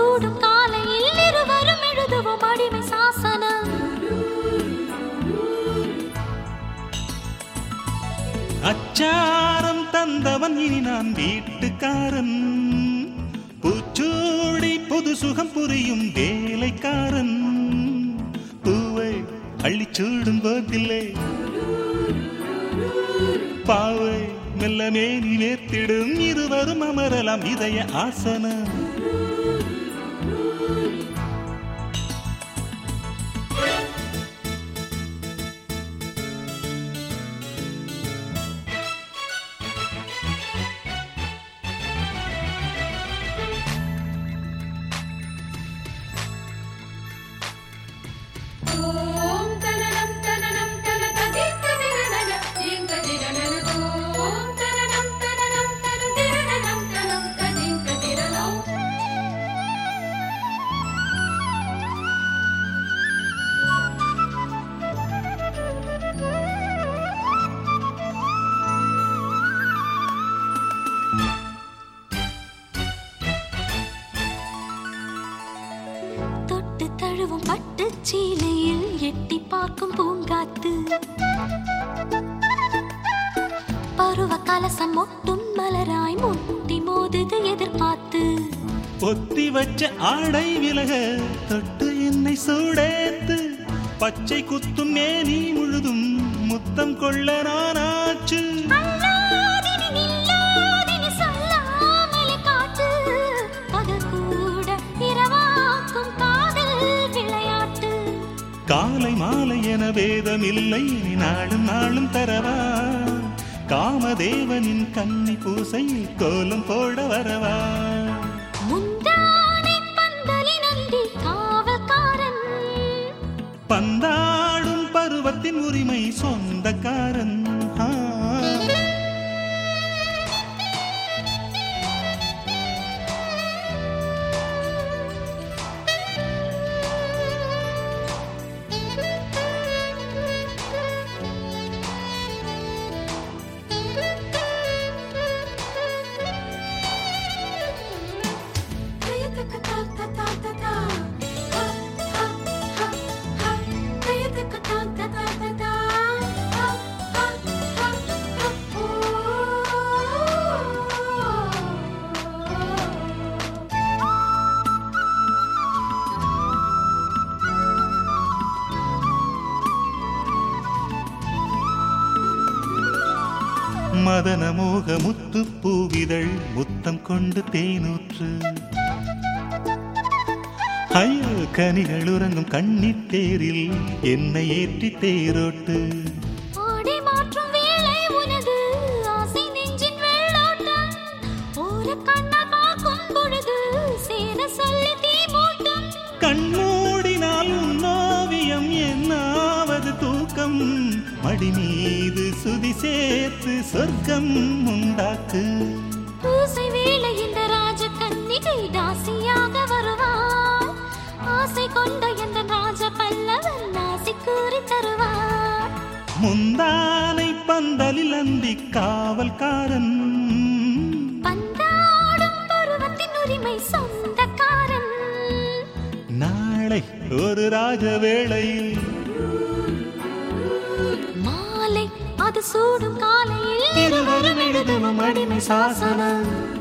சூடும் காலையில் இருவரும் எழுதுவோம் அடிமை சாசனம் அச்சாரம் தந்தவன் இனி நான் வீட்டுக்காரன் பூச்சூடி புது சுகம் புரியும் வேலைக்காரன் பூவை அள்ளிச்சூடும் போதில்லை பாவை மெல்ல மேனி வேர்த்திடும் இருவரும் அமரலாம் இதய ஆசனம் ஓம் தனனம் தனனம் தன ததித்த திரணன தீங்க திரணன ஓம் தனனம் தனனம் தன திரணனம் தனம் ததிங்க திரணம் தொட்டு தழுவும் பட்டுச் சீலையில் எட்டி பார்க்கும் பூங்காத்து பருவ கலசம் ஒட்டும் மலராய் முட்டி மோதுது எதிர்பார்த்து பொத்தி வச்ச ஆடை விலக தொட்டு என்னை சூடேத்து பச்சை குத்தும் மேனி முழுதும் முத்தம் கொள்ள நானாச்சு அல்லாதினி நில்லாதினி சொல்லாமலே காட்டு பகல் கூட இரவாக்கும் காதல் விளையாட்டு காலை மாலை என வேதமில்லை இனி நாளும் நாளும் தரவா காமதேவனின் கன்னி பூசையில் கோலம் போட வரவா முந்தானை பந்தலி நந்தி காவல்காரன் பந்தாடும் பருவத்தின் உரிமை சொந்தக்காரன் ஆ. தயதக தா தா தா தா தா ஹா ஹா ஹா ஹா தயதக தா தா தா தா தா ஹா ஹா ஹா ஹா ஓ மதன மோக முத்து பூவிதழ் முத்தம் கொண்டு தேனூற்று ஐயோ கனிகள் உறங்கும் கண்ணித் தேரில் என்னை ஏற்றி தேரோட்டு ஆடை மாற்றும் வேளை உனது ஆசை நெஞ்சின் வெள்ளோட்டம் ஒரு கண்ணால் பார்க்கும் பொழுது சேர சொல்லி தீ மூட்டும் கண்மூடினால் உன்னோவியம் என்னாவது தூக்கம் மடி மீது சுதி சேர்த்து சொர்க்கம் உண்டாக்கு பூசை வேளை இந்த ராஜ கன்னிகை தாசியாக வருவார் ஆசை கொண்ட இந்த ராஜ பல்லவன் ஆசை கூறி தருவார் முந்தானை பந்தலில் அந்தி காவல்காரன் பந்தாடும் பருவத்தின் உரிமை சொந்தக்காரன் நாளை ஒரு ராஜ வேளையில் மாலை அது சூடும் காலையில் இருவரும் எழுதுவோம் அடிமை சாசனம்